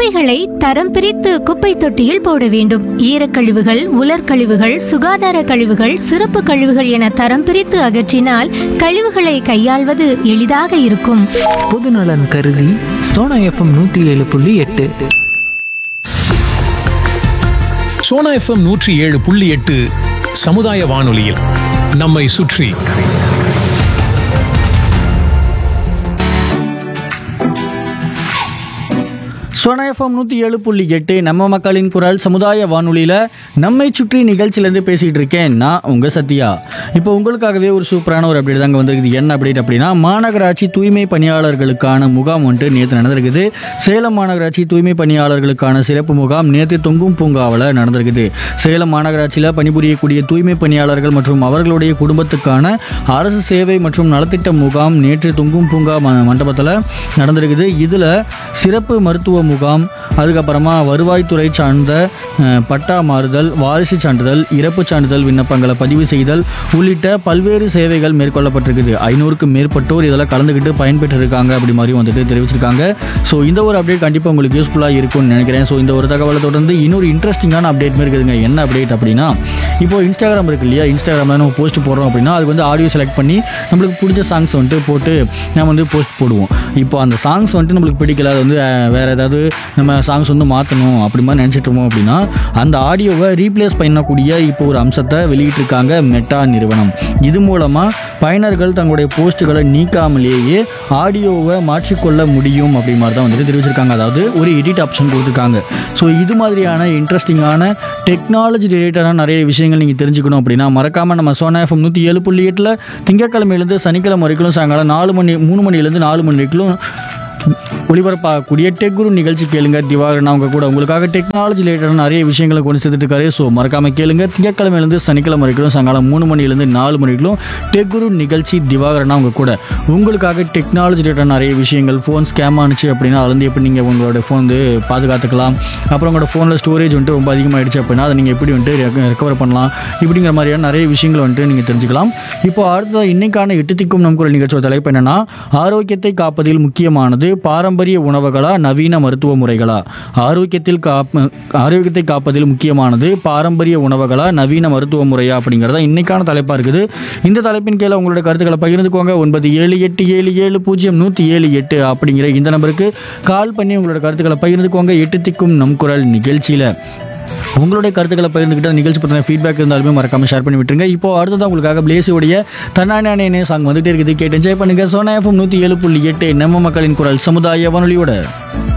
குப்பைகளை தரம் பிரித்து குப்பை தொட்டியில் போட வேண்டும் ஈரக்கழிவுகள் உலர்கழிவுகள் சுகாதார கழிவுகள் சிறப்பு கழிவுகள் என தரம் பிரித்து அகற்றினால் கழிவுகளை கையாள்வது எளிதாக இருக்கும் பொதுநலன் கருதி சோனா எஃப்எம் நூற்றி ஏழு புள்ளி எட்டு சோனா எஃப்எம் நூற்றி ஏழு புள்ளி எட்டு சமுதாய வானொலியில் நம்மை சுற்றி சோனா எஃப்எம் நூற்றி ஏழு புள்ளி எட்டு நம்ம மக்களின் குரல் சமுதாய வானொலியில் நம்மை சுற்றி நிகழ்ச்சியிலேருந்து பேசிகிட்டு இருக்கேன் நான் உங்கள் சத்யா இப்போ உங்களுக்காகவே ஒரு சூப்பரான ஒரு அப்டேட் தாங்க வந்திருக்குது என்ன அப்டேட் அப்படின்னா மாநகராட்சி தூய்மை பணியாளர்களுக்கான முகாம் வந்துட்டு நேற்று நடந்திருக்குது சேலம் மாநகராட்சி தூய்மை பணியாளர்களுக்கான சிறப்பு முகாம் நேற்று தொங்கும் பூங்காவில் நடந்திருக்குது சேலம் மாநகராட்சியில் பணிபுரியக்கூடிய தூய்மை பணியாளர்கள் மற்றும் அவர்களுடைய குடும்பத்துக்கான அரசு சேவை மற்றும் நலத்திட்ட முகாம் நேற்று தொங்கும் பூங்கா ம- மண்டபத்தில் நடந்திருக்குது இதில் சிறப்பு மருத்துவ முகாம் அதுக்கப்புறமா வருவாய்த்துறை சார்ந்த அஹ், பட்டா மாறுதல் வாரிசு சான்றிதழ் இறப்பு சான்றிதழ் விண்ணப்பங்களை பதிவு செய்தல் உள்ளிட்ட பல்வேறு சேவைகள் மேற்கொள்ளப்பட்டிருக்குது ஐநூறுக்கும் மேற்பட்டோர் இதில் கலந்துக்கிட்டு பயன்பெற்று இருக்காங்க அப்படி மாதிரி வந்துட்டு தெரிவிச்சிருக்காங்க ஸோ இந்த ஒரு அப்டேட் கண்டிப்பாக உங்களுக்கு யூஸ்ஃபுல்லாக இருக்கும்னு நினைக்கிறேன் ஸோ இந்த ஒரு தகவலை தொடர்ந்து இன்னொரு இன்ட்ரெஸ்டிங்கான அப்டேட் இருக்குதுங்க என்ன அப்டேட் அப்படின்னா இப்போ இன்ஸ்டாகிராம் இருக்கு இல்லையா இன்ஸ்டாகிராமில் நம்ம போஸ்ட் போடுறோம் அப்படின்னா அது வந்து ஆடியோ செலக்ட் பண்ணி நம்மளுக்கு பிடிச்ச சாங்ஸ் வந்துட்டு போட்டு நம்ம வந்து போஸ்ட் போடுவோம் இப்போ அந்த சாங்ஸ் வந்துட்டு நம்மளுக்கு பிடிக்கல அது வந்து அஹ், வேற ஏதாவது நம்ம சாங்ஸ் வந்து மாற்றணும் அப்படி மாதிரி நினச்சிட்டு இருந்தோம் அப்படின்னா அந்த ஆடியோவை ரீப்ளேஸ் பண்ணக்கூடிய இப்போ ஒரு அம்சத்தை வெளியிட்டிருக்காங்க மெட்டா நிறுவனம் இது மூலமாக பயனர்கள் தங்களுடைய போஸ்ட்டுகளை நீக்காமலேயே ஆடியோவை மாற்றிக்கொள்ள முடியும் அப்படி மாதிரி தான் வந்துட்டு தெரிவிச்சிருக்காங்க அதாவது ஒரு எடிட் ஆப்ஷன் கொடுத்துருக்காங்க ஸோ இது மாதிரியான இன்ட்ரெஸ்டிங்கான டெக்னாலஜி ரிலேட்டடான நிறைய விஷயங்கள் நீங்கள் தெரிஞ்சுக்கணும் அப்படின்னா மறக்காமல் நம்ம சோனா எஃப்எம் நூற்றி ஏழு புள்ளி எட்டில் திங்கக்கிழமையிலேருந்து சனிக்கிழமை வரைக்கும் சாயங்காலம் நாலு மணி மூணு மணிலேருந்து நாலு மணி வரைக்கும் ஒளிபரப்பாகக்கூடிய டெக் குரு நிகழ்ச்சி கேளுங்க திவாகரன் அவங்க கூட உங்களுக்காக டெக்னாலஜி ரிலேட்டடான நிறைய விஷயங்களை கொண்டு சேர்த்துட்டு இருக்காரு ஸோ மறக்காம கேளுங்க திங்கக்கிழமையிலேருந்து சனிக்கிழமை வரைக்கும் சாயங்காலம் மூணு மணிலேருந்து நாலு மணி வரைக்கும் டெக் குரு நிகழ்ச்சி திவாகரன் அவங்க கூட உங்களுக்காக டெக்னாலஜி ரிலேட்டடான நிறைய விஷயங்கள் ஃபோன் ஸ்கேம் ஆனிச்சு அப்படின்னா அதுல இருந்து எப்படி நீங்கள் உங்களோட ஃபோன் வந்து பாதுகாத்துக்கலாம் அப்புறம் உங்களோட ஃபோனில் ஸ்டோரேஜ் வந்துட்டு ரொம்ப அதிகமாகிடுச்சு அப்படின்னா அதை நீங்கள் எப்படி வந்துட்டு ரெக்கவர் பண்ணலாம் இப்படிங்கிற மாதிரியான நிறைய விஷயங்கள் வந்துட்டு நீங்கள் தெரிஞ்சுக்கலாம் இப்போ அடுத்தது இன்னைக்கான எட்டு திக்கும் நம் குரல் நிகழ்ச்சியோட தலைப்பு என்னன்னா ஆரோக்கியத்தை காப்பதில் முக்கியமானது பாரம்பரிய உணவுகளா நவீன மருத்துவ முறைகளா ஆரோக்கியத்தில் காப்ப ஆரோக்கியத்தை காப்பதில் முக்கியமானது பாரம்பரிய உணவுகளா நவீன மருத்துவ முறையா அப்படிங்கிறதா இன்னைக்கான தலைப்பாக இருக்குது இந்த தலைப்பின் கீழே உங்களுடைய கருத்துக்களை பகிர்ந்துக்கோங்க ஒன்பது ஏழு எட்டு ஏழு ஏழு பூஜ்ஜியம் நூற்றி ஏழு எட்டு அப்படிங்கிற இந்த நம்பருக்கு கால் பண்ணி உங்களோட கருத்துக்களை பகிர்ந்துக்கோங்க எட்டு திக்கும் நம் குரல் நிகழ்ச்சியில் உங்களுடைய கருத்துக்களை பகிர்ந்துக்கிட்ட நிகழ்ச்சி பற்றின ஃபீட்பேக் இருந்தாலுமே மறக்காம ஷேர் பண்ணி விட்டுருங்க இப்போ அடுத்ததான் உங்களுக்காக பிளேசியோடைய தன்னானே சாங் வந்துட்டே இருக்குது கேட்டு என்ஜாய் பண்ணுங்க சோனா எஃப்எம் நூற்றி ஏழு புள்ளி எட்டு நம்ம மக்களின் குரல் சமுதாய வானொலியோட